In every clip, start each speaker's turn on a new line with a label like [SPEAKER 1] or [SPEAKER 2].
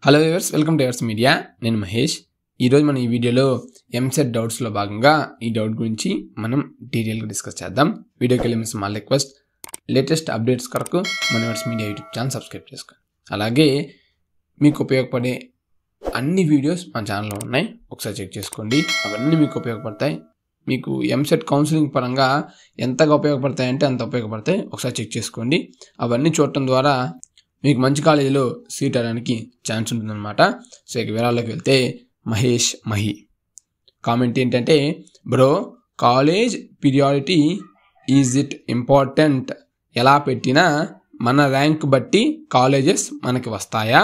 [SPEAKER 1] hello viewers welcome to Evers media నేను మహేష్ ఈరోజు మనం ఈ వీడియోలో ఎంసెట్ డౌట్స్లో భాగంగా ఈ డౌట్ గురించి మనం డీటెయిల్గా డిస్కస్ చేద్దాం వీడియోకి వెళ్ళే స్మాల్ రిక్వెస్ట్ లేటెస్ట్ అప్డేట్స్ కొరకు మన Evers media YouTube channel subscribe చేసుకోండి అలాగే మీకు ఉపయోగపడే అన్ని వీడియోస్ మన ఛానల్లో ఉన్నాయి ఒకసారి చెక్ చేసుకోండి అవన్నీ మీకు ఉపయోగపడతాయి మీకు ఎంసెట్ కౌన్సిలింగ్ పరంగా ఎంతగా ఉపయోగపడతాయి అంటే అంత ఉపయోగపడతాయి ఒకసారి చెక్ చేసుకోండి అవన్నీ చూడటం ద్వారా మీకు మంచి కాలేజీలో సీట్ అవడానికి ఛాన్స్ ఉంటుందన్నమాట సో ఇక వివరాల్లోకి వెళ్తే మహేష్ మహి కామెంట్ ఏంటంటే bro college priority is it important ఎలా పెట్టినా మన ర్యాంక్ బట్టి కాలేజెస్ మనకి వస్తాయా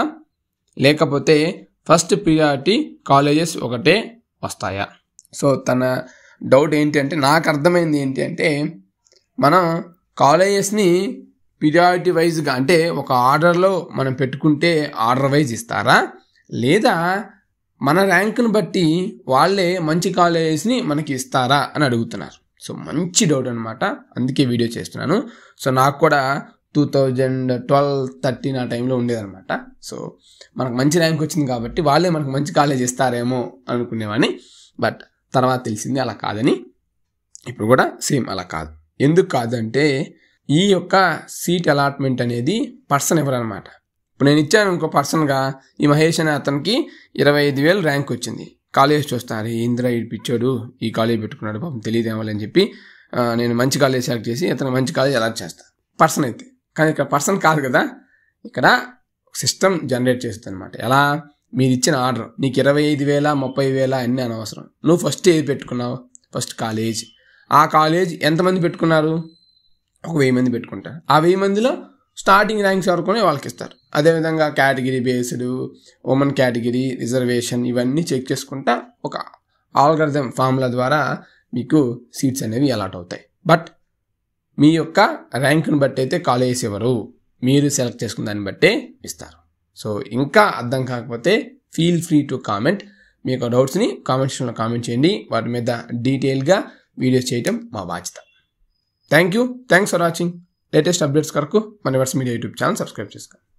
[SPEAKER 1] లేకపోతే ఫస్ట్ ప్రియారిటీ కాలేజెస్ ఒకటే వస్తాయా సో తన డౌట్ ఏంటి అంటే నాకు అర్థమైంది ఏంటి అంటే మనం కాలేజెస్ని పీరియాడిటీ వైజ్గా అంటే ఒక ఆర్డర్లో మనం పెట్టుకుంటే ఆర్డర్ వైజ్ ఇస్తారా లేదా మన ర్యాంకును బట్టి వాళ్ళే మంచి కాలేజెస్ని మనకి ఇస్తారా అని అడుగుతున్నారు సో మంచి డౌట్ అనమాట అందుకే వీడియో చేస్తున్నాను సో నాకు కూడా టూ థౌజండ్ ట్వెల్వ్ థర్టీన్ ఆ టైంలో ఉండేదన్నమాట సో మనకు మంచి ర్యాంక్ వచ్చింది కాబట్టి వాళ్ళే మనకు మంచి కాలేజ్ ఇస్తారేమో అనుకునేవాడిని బట్ తర్వాత తెలిసింది అలా కాదని ఇప్పుడు కూడా సేమ్ అలా కాదు ఎందుకు కాదంటే ఈ యొక్క సీట్ అలాట్మెంట్ అనేది పర్సన్ ఎవరనమాట ఇప్పుడు నేను ఇచ్చాను ఇంకో పర్సన్గా ఈ మహేష్ అనే అతనికి ఇరవై ఐదు వేలు ర్యాంక్ వచ్చింది కాలేజ్ చూస్తారు ఇందిరా ఇడిపించాడు ఈ కాలేజ్ పెట్టుకున్నాడు పాపం తెలియదేమో అని చెప్పి ఆ, నేను మంచి కాలేజ్ సెలెక్ట్ చేసి అతను మంచి కాలేజ్ అలాట్ చేస్తాను పర్సన్ అయితే కానీ ఇక్కడ పర్సన్ కాదు కదా ఇక్కడ సిస్టమ్ జనరేట్ చేస్తుంది అనమాట ఎలా మీరు ఇచ్చిన ఆర్డర్ నీకు ఇరవై ఐదు వేల ముప్పై వేల అన్నీ అనవసరం నువ్వు ఫస్ట్ ఏది పెట్టుకున్నావు ఫస్ట్ కాలేజ్ ఆ కాలేజ్ ఎంతమంది పెట్టుకున్నారు ఒక వెయ్యి మంది పెట్టుకుంటారు ఆ వెయ్యి మందిలో స్టార్టింగ్ ర్యాంక్స్ వరకునే వాళ్ళకి ఇస్తారు అదేవిధంగా category based women category reservation ఇవన్నీ చెక్ చేసుకుంటా ఒక ఆల్గరిథం ఫార్ములా ద్వారా మీకు సీట్స్ అనేవి అలాట్ అవుతాయి బట్ మీ యొక్క ర్యాంకును బట్టి అయితే కాలేజెస్ ఎవరు మీరు సెలెక్ట్ చేసుకున్న దాన్ని బట్టే ఇస్తారు సో ఇంకా అర్థం కాకపోతే ఫీల్ ఫ్రీ టు కామెంట్ మీ యొక్క డౌట్స్ని కామెంట్ సెక్షన్లో కామెంట్ చేయండి వాటి మీద డీటెయిల్గా వీడియోస్ చేయటం మా బాధ్యత thank you thanks for watching latest updates కొరకు మన Evers media YouTube channel subscribe చేసుకోండి